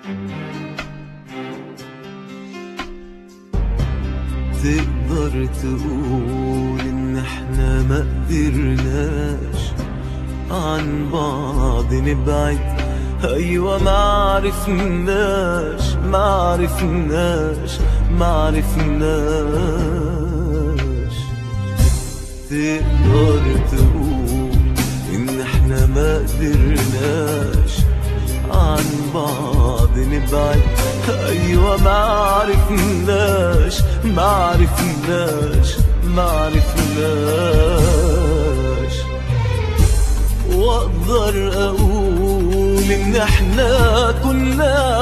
تقدر تقول ان احنا ما قدرناش عن بعض نبعد ايوه ما عرفناش ما عرفناش ما عرفناش تقدر تقول ان احنا ما قدرناش عن بعض نبعد ايوه ما عرفناش ما عرفناش ما عرفناش واقدر اقول ان احنا كنا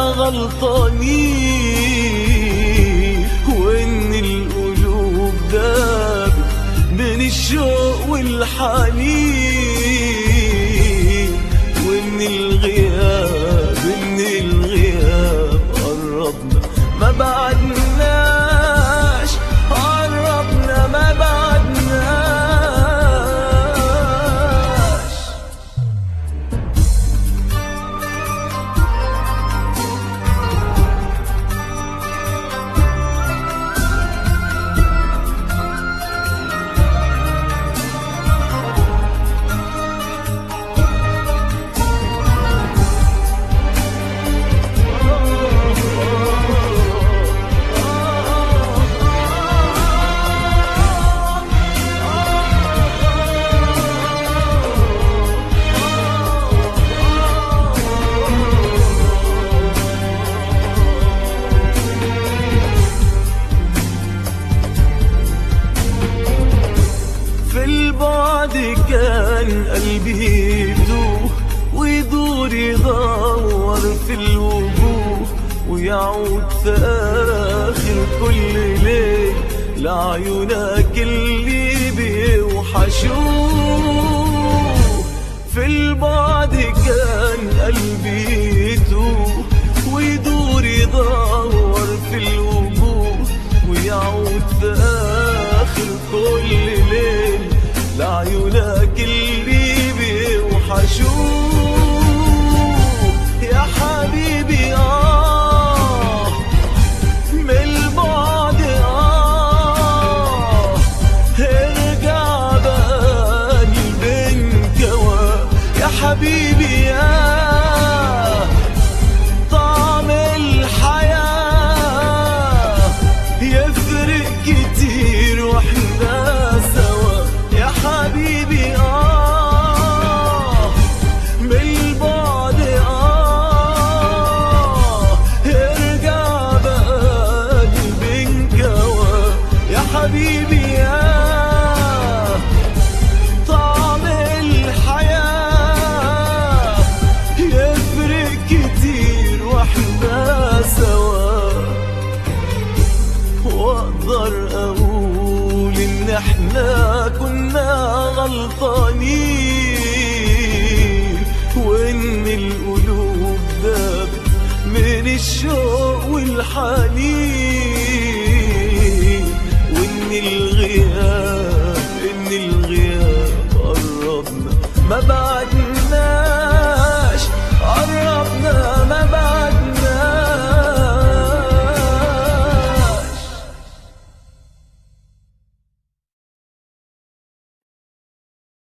غلطانين وان القلوب دابت بين الشوق والحنين وان الغياب ان الغياب قربنا ما بعدناش قربنا ما بعدناش في البعد كان قلبي يدوه ويدور يدور في الوجوه ويعود في آخر كل ليل لعيونك اللي بيوحشوه في البعد كان قلبي يتوه ويدور يدور في الوجوه ويعود في آخر كل ليل لعيونك اللي بيوحشوه يا حبيبي آه من البعد آه ارجع بقى قلبك يا حبيبي يا طعم الحياة يفرق كتير واحنا سوا يا حبيبي آه من البعد آه ارجع بقى قلبك يا حبيبي يا طعم الحياة يفرق كتير واحنا سوا واقدر اقول ان احنا كنا غلطانين وان القلوب دابت من الشوق والحنين وان الغياب